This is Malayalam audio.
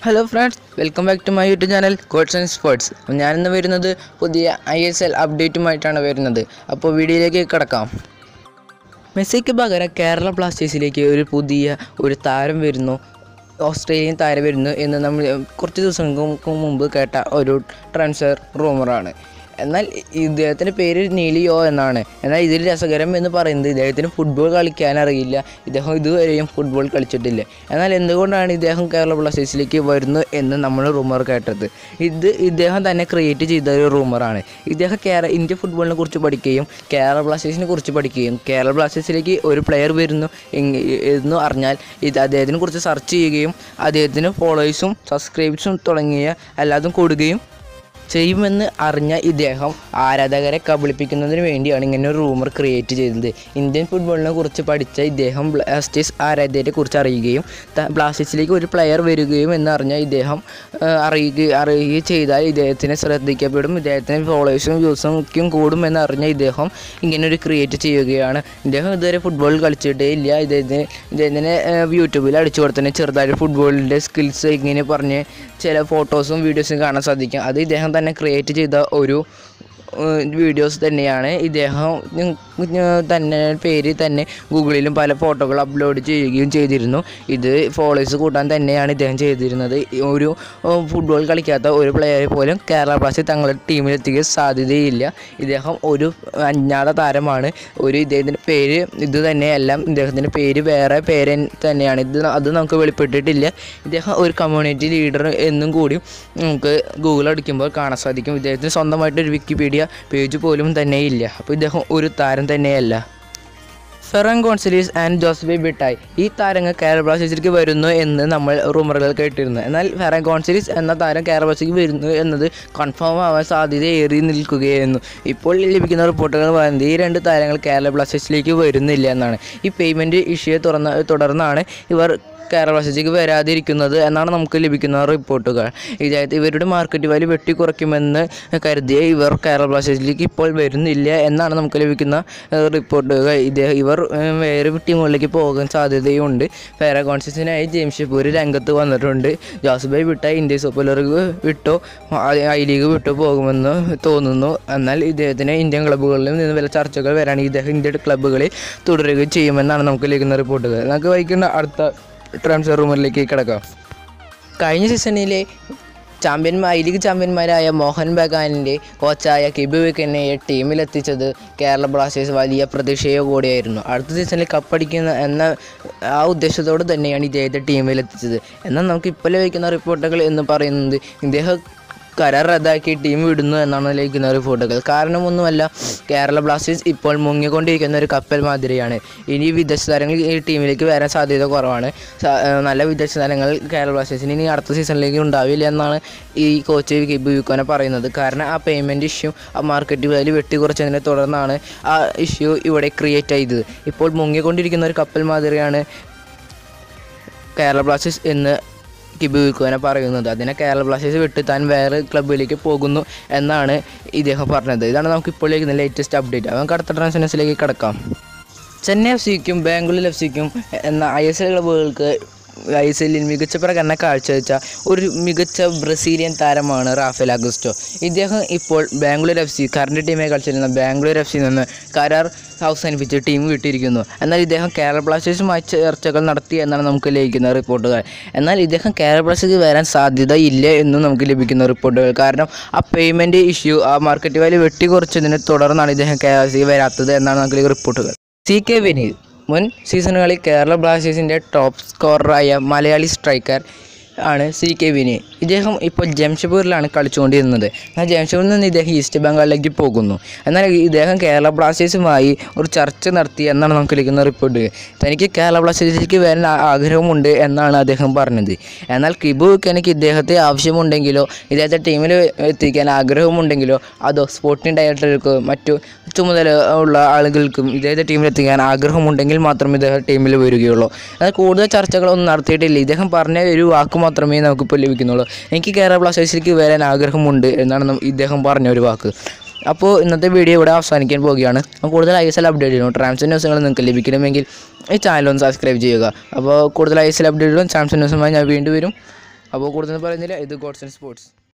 hello friends welcome back to my YouTube channel codes and sports ഞാനിന്ന് വരുന്നത് പുതിയ ഐ എസ് എൽ അപ്ഡേറ്റുമായിട്ടാണ് വരുന്നത് അപ്പോൾ വീഡിയോയിലേക്ക് കിടക്കാം മെസ്സിക്ക് പകരം കേരള ബ്ലാസ്റ്റേഴ്സിലേക്ക് ഒരു പുതിയ ഒരു താരം വരുന്നു ഓസ്ട്രേലിയൻ താരം വരുന്നു എന്ന് നമ്മൾ കുറച്ച് ദിവസങ്ങൾക്ക് മുമ്പ് കേട്ട ഒരു ട്രാൻസ്ഫർ റൂമറാണ് എന്നാൽ ഇദ്ദേഹത്തിൻ്റെ പേര് നീലിയോ എന്നാണ് എന്നാൽ ഇതിൽ രസകരം എന്ന് പറയുന്നത് ഇദ്ദേഹത്തിന് ഫുട്ബോൾ കളിക്കാൻ അറിയില്ല ഇദ്ദേഹം ഇതുവരെയും ഫുട്ബോൾ കളിച്ചിട്ടില്ല എന്നാൽ എന്തുകൊണ്ടാണ് ഇദ്ദേഹം കേരള ബ്ലാസ്റ്റേഴ്സിലേക്ക് വരുന്നു എന്ന് നമ്മൾ റൂമർ കേട്ടത് ഇത് ഇദ്ദേഹം തന്നെ ക്രിയേറ്റ് ചെയ്ത ഒരു റൂമറാണ് ഇദ്ദേഹം കേരള ഇന്ത്യ ഫുട്ബോളിനെ കുറിച്ച് പഠിക്കുകയും കേരള ബ്ലാസ്റ്റേഴ്സിനെ കുറിച്ച് പഠിക്കുകയും കേരള ബ്ലാസ്റ്റേഴ്സിലേക്ക് ഒരു പ്ലെയർ വരുന്നു എങ് എന്ന് അറിഞ്ഞാൽ ഇത് അദ്ദേഹത്തിനെ കുറിച്ച് സെർച്ച് ചെയ്യുകയും അദ്ദേഹത്തിന് ഫോളോവേഴ്സും സബ്സ്ക്രൈബ്സും തുടങ്ങിയ എല്ലാതും കൊടുക്കുകയും ചെയ്യുമെന്ന് അറിഞ്ഞ ഇദ്ദേഹം ആരാധകരെ കബളിപ്പിക്കുന്നതിന് വേണ്ടിയാണ് ഇങ്ങനെ ഒരു റൂമർ ക്രിയേറ്റ് ചെയ്തത് ഇന്ത്യൻ ഫുട്ബോളിനെ കുറിച്ച് പഠിച്ച ഇദ്ദേഹം ബ്ലാസ്റ്റേഴ്സ് ആരാധകരെ കുറിച്ച് അറിയുകയും ത- ബ്ലാസ്റ്റേഴ്സിലേക്ക് ഒരു പ്ലെയർ വരികയും എന്നറിഞ്ഞ ഇദ്ദേഹം ആ, അറിയുക അറിയുകയും ചെയ്താൽ ഇദ്ദേഹത്തിനെ ശ്രദ്ധിക്കപ്പെടും ഇദ്ദേഹത്തിന് ഫോളോവേഴ്സും വ്യൂസും ഒക്കെ കൂടും എന്നറിഞ്ഞ ഇദ്ദേഹം ഇങ്ങനെ ഒരു ക്രിയേറ്റ് ചെയ്യുകയാണ് ഇദ്ദേഹം ഇതുവരെ ഫുട്ബോൾ കളിച്ചിട്ടേ ഇല്ല ഇദ്ദേഹത്തിന് ഇദ്ദേഹത്തിന് ആ, യൂട്യൂബിൽ അടിച്ചു കൊടുത്തന്നെ ചെറുതായിട്ട് ഫുട്ബോളിൻ്റെ സ്കിൽസ് ഇങ്ങനെ പറഞ്ഞ് ചില ഫോട്ടോസും വീഡിയോസും കാണാൻ സാധിക്കും അത് ഇദ്ദേഹം തന്നെ ക്രിയേറ്റ് ചെയ്ത ഒരു വീഡിയോസ് തന്നെയാണ് ഇദ്ദേഹം ഉം, ഉം, തന്നെ പേര് തന്നെ ഗൂഗിളിലും പല ഫോട്ടോകൾ അപ്ലോഡ് ചെയ്യുകയും ചെയ്തിരുന്നു ഇത് ഫോളോവേഴ്സ് കൂട്ടാൻ തന്നെയാണ് ഇദ്ദേഹം ചെയ്തിരുന്നത് ഈ ഒരു ഉം, ഫുട്ബോൾ കളിക്കാത്ത ഒരു പ്ലെയറെ പോലും കേരള ബ്ലാസ്റ്റേഴ്സ് തങ്ങളുടെ ടീമിലെത്തിക്കാൻ സാധ്യതയില്ല ഇദ്ദേഹം ഒരു അജ്ഞാത താരമാണ് ഒരു ഇദ്ദേഹത്തിൻ്റെ പേര് ഇത് തന്നെയല്ല ഇദ്ദേഹത്തിൻ്റെ പേര് വേറെ പേര് തന്നെയാണ് ഇത് അത് നമുക്ക് വെളിപ്പെട്ടിട്ടില്ല ഇദ്ദേഹം ഒരു കമ്മ്യൂണിറ്റി ലീഡർ എന്നും കൂടി നമുക്ക് ഗൂഗിൾ അടിക്കുമ്പോൾ കാണാൻ സാധിക്കും ഇദ്ദേഹത്തിന് സ്വന്തമായിട്ട് ഒരു വിക്കിപീഡിയ പേജ് പോലും തന്നെ ഇല്ല അപ്പോൾ ഇദ്ദേഹം ഒരു താരം തന്നെയല്ല ഫെറൻ ഗോൺസലീസ് ആൻഡ് ജോസഫി ബിട്ടായി ഈ താരങ്ങൾ കേരള ബ്ലാസ്റ്റേഴ്സിലേക്ക് വരുന്നു എന്ന് നമ്മൾ റൂമറുകൾ കേട്ടിരുന്നു എന്നാൽ ഫെറൻ ഗോൺസലീസ് എന്ന താരം കേരള ബ്ലാസ്റ്റേഴ്സിലേക്ക് വരുന്നു എന്നത് കൺഫേം ആവാൻ സാധ്യത ഏറി നിൽക്കുകയായിരുന്നു ഇപ്പോൾ ലഭിക്കുന്ന റിപ്പോർട്ടുകൾ പറയുന്നത് ഈ രണ്ട് താരങ്ങൾ കേരള ബ്ലാസ്റ്റേഴ്സിലേക്ക് വരുന്നില്ല എന്നാണ് ഈ പേയ്മെൻറ്റ് ഇഷ്യൂ തുറന്ന തുടർന്നാണ് ഇവർ കേരള ബ്ലാസ്റ്റേഴ്സിലേക്ക് വരാതിരിക്കുന്നത് എന്നാണ് നമുക്ക് ലഭിക്കുന്ന റിപ്പോർട്ടുകൾ ഇതായത് ഇവരുടെ മാർക്കറ്റ് വാല്യൂ വെട്ടിക്കുറയ്ക്കുമെന്ന് കരുതിയ ഇവർ കേരള ബ്ലാസ്റ്റേഴ്സിലേക്ക് ഇപ്പോൾ വരുന്നില്ല എന്നാണ് നമുക്ക് ലഭിക്കുന്ന ഏഹ്, റിപ്പോർട്ടുകൾ ഇദ്ദേഹം ഇവർ ഏഹ്, വേറെ ടീമുകളിലേക്ക് പോകാൻ സാധ്യതയുണ്ട് പാരാഗോൺസിനായി ജെയിംസ് ഷെപ്പൂർ രംഗത്ത് വന്നിട്ടുണ്ട് ജോസഫായി വിട്ട ഇന്ത്യ സൂപ്പർ ലീഗ് വിട്ടോ ഐ ലീഗ് വിട്ടോ പോകുമെന്ന് തോന്നുന്നു എന്നാൽ ഇദ്ദേഹത്തിന് ഇന്ത്യൻ ക്ലബ്ബുകളിൽ നിന്ന് വല്ല ചർച്ചകൾ വരാണെങ്കിൽ ഇദ്ദേഹം ഇന്ത്യൻ ക്ലബ്ബുകളിൽ തുടരുകയും ചെയ്യുമെന്നാണ് നമുക്ക് ലഭിക്കുന്ന റിപ്പോർട്ടുകൾ നമുക്ക് വഹിക്കുന്ന അടുത്ത ട്രാൻസ്ഫർ റൂമിലേക്ക് കിടക്കാം കഴിഞ്ഞ സീസണിലെ ചാമ്പ്യന്മാർ ഐ ലീഗ് ചാമ്പ്യന്മാരായ മോഹൻ ബഗാനിൻ്റെ കോച്ചായ കിബു വിക്കനെ ടീമിലെത്തിച്ചത് കേരള ബ്ലാസ്റ്റേഴ്സ് വലിയ പ്രതീക്ഷയോടുകൂടിയായിരുന്നു അടുത്ത സീസണിൽ കപ്പടിക്കുന്ന എന്ന ആ ഉദ്ദേശത്തോട് തന്നെയാണ് ഇദ്ദേഹത്തെ ടീമിലെത്തിച്ചത് എന്നാൽ നമുക്ക് ഇപ്പോൾ ലഭിക്കുന്ന റിപ്പോർട്ടുകൾ എന്ന് പറയുന്നത് ഇദ്ദേഹം കരാർ റദ്ദാക്കി ടീം വിടുന്നു എന്നാണ് ലഭിക്കുന്ന റിപ്പോർട്ടുകൾ കാരണമൊന്നുമല്ല കേരള ബ്ലാസ്റ്റേഴ്സ് ഇപ്പോൾ മുങ്ങിക്കൊണ്ടിരിക്കുന്ന ഒരു കപ്പൽ മാതിരിയാണ് ഇനി വിദേശ താരങ്ങൾ ഈ ടീമിലേക്ക് വരാൻ സാധ്യത കുറവാണ് സ- ഏഹ് നല്ല വിദേശ താരങ്ങൾ കേരള ബ്ലാസ്റ്റേഴ്സിന് ഇനി അടുത്ത സീസണിലേക്ക് ഉണ്ടാവില്ല എന്നാണ് ഈ കോച്ച് കിബു യുക്കോനെ പറയുന്നത് കാരണം ആ പേയ്മെൻറ്റ് ഇഷ്യൂ ആ മാർക്കറ്റ് വാല്യൂ വെട്ടിക്കുറച്ചതിനെ തുടർന്നാണ് ആ ഇഷ്യൂ ഇവിടെ ക്രിയേറ്റ് ചെയ്തത് ഇപ്പോൾ മുങ്ങിക്കൊണ്ടിരിക്കുന്ന ഒരു കപ്പൽ മാതിരിയാണ് കേരള ബ്ലാസ്റ്റേഴ്സ് എന്ന് കിബു വിൽക്കുവാനെ പറയുന്നത് അതിനെ കേരള ബ്ലാസ്റ്റേഴ്സ് വിട്ട് താൻ വേറെ ക്ലബ്ബിലേക്ക് പോകുന്നു എന്നാണ് ഇദ്ദേഹം പറഞ്ഞത് ഇതാണ് നമുക്ക് ഇപ്പോൾ ലഭിക്കുന്ന ലേറ്റസ്റ്റ് അപ്ഡേറ്റ് നമുക്ക് അടുത്ത ട്രാൻസ്ഫേഴ്സിലേക്ക് കിടക്കാം ചെന്നൈ എഫ് സിക്കും ബാംഗ്ലൂർ എഫ് സിക്കും എന്ന ഐ എസ് എൽ ക്ലബ്ബുകൾക്ക് ഐ എസ് എല്ലിൽ മികച്ച പ്രകടനം കാഴ്ചവെച്ച ഒരു മികച്ച ബ്രസീലിയൻ താരമാണ് റാഫേൽ അഗസ്റ്റോ ഇദ്ദേഹം ഇപ്പോൾ ബാംഗ്ലൂർ എഫ് സി കറണ്ട് ടീമായി കളിച്ചിരുന്ന ബാംഗ്ലൂർ എഫ് സിയിൽ നിന്ന് കരാർ അവസാനിപ്പിച്ച് ടീം വിട്ടിരിക്കുന്നു എന്നാൽ ഇദ്ദേഹം കേരള ബ്ലാസ്റ്റേഴ്സുമായി ചർച്ചകൾ നടത്തി എന്നാണ് നമുക്ക് ലഭിക്കുന്ന റിപ്പോർട്ടുകൾ എന്നാൽ ഇദ്ദേഹം കേരള ബ്ലാസ്റ്റേഴ്സ് വരാൻ സാധ്യത ഇല്ല എന്നും നമുക്ക് ലഭിക്കുന്ന റിപ്പോർട്ടുകൾ കാരണം ആ പേയ്മെൻറ്റ് ഇഷ്യൂ ആ മാർക്കറ്റ് വാല്യൂ വെട്ടിക്കുറച്ചതിനെ തുടർന്നാണ് ഇദ്ദേഹം കേരള ബ്ലാസ്റ്റേഴ്സിൽ വരാത്തത് എന്നാണ് നമുക്ക് ലഭിക്കുന്ന റിപ്പോർട്ടുകൾ സി കെ വിനീത് മുൻ സീസണുകളിൽ കേരള ബ്ലാസ്റ്റേഴ്സിൻ്റെ ടോപ്പ് സ്കോററായ മലയാളി സ്ട്രൈക്കർ ആണ് സി കെ വിനീത് ഇദ്ദേഹം ഇപ്പോൾ ജംഷഡ്പൂരിലാണ് കളിച്ചുകൊണ്ടിരുന്നത് എന്നാൽ ജംഷഡ്പൂരിൽ നിന്ന് ഇദ്ദേഹം ഈസ്റ്റ് ബംഗാളിലേക്ക് പോകുന്നു എന്നാൽ ഇദ്ദേഹം കേരള ബ്ലാസ്റ്റേഴ്സുമായി ഒരു ചർച്ച നടത്തി എന്നാണ് നമുക്ക് ലഭിക്കുന്ന റിപ്പോർട്ട് തനിക്ക് കേരള ബ്ലാസ്റ്റേഴ്സിലേക്ക് വരാൻ ആ- ആഗ്രഹമുണ്ട് എന്നാണ് അദ്ദേഹം പറഞ്ഞത് എന്നാൽ കിബുക്ക് എനിക്ക് ഇദ്ദേഹത്തെ ആവശ്യമുണ്ടെങ്കിലോ ഇദ്ദേഹത്തെ ടീമിൽ എത്തിക്കാൻ ആഗ്രഹമുണ്ടെങ്കിലോ അതോ സ്പോർട്ടിംഗ് ഡയറക്ടർക്കോ മറ്റു ചുമതല ഉള്ള ആളുകൾക്കും ഇദ്ദേഹത്തെ ടീമിൽ എത്തിക്കാൻ ആഗ്രഹമുണ്ടെങ്കിൽ മാത്രമേ ഇദ്ദേഹം ടീമിൽ വരികയുള്ളൂ എന്നാൽ കൂടുതൽ ചർച്ചകളൊന്നും നടത്തിയിട്ടില്ല ഇദ്ദേഹം പറഞ്ഞ ഒരു വാക്ക് മാത്രമേ നമുക്കിപ്പോൾ ലഭിക്കുന്നുള്ളൂ എനിക്ക് കേരള ബ്ലാസ്റ്റേഴ്സിലേക്ക് വരാൻ ആഗ്രഹമുണ്ട് എന്നാണ് നം- ഇദ്ദേഹം പറഞ്ഞ ഒരു വാക്ക് അപ്പോൾ ഇന്നത്തെ വീഡിയോ ഇവിടെ അവസാനിക്കാൻ പോവുകയാണ് അപ്പോൾ കൂടുതൽ ഐ എസ് എൽ അപ്ഡേറ്റ് ചെയ്യണം ട്രാൻസ്ഫർ ന്യൂസുകൾ നിങ്ങൾക്ക് ലഭിക്കണമെങ്കിൽ ഈ ചാനൽ ഒന്ന് സബ്സ്ക്രൈബ് ചെയ്യുക അപ്പോൾ കൂടുതൽ ഐ എസ് എൽ അപ്ഡേറ്റുകളും ട്രാൻസ്ഫർ ന്യൂസുമായി ഞാൻ വീണ്ടും വരും അപ്പോൾ കൂടുതൽ പറയുന്നില്ല ഇത് ഗോഡ്സ് ആൻഡ് സ്പോർട്സ്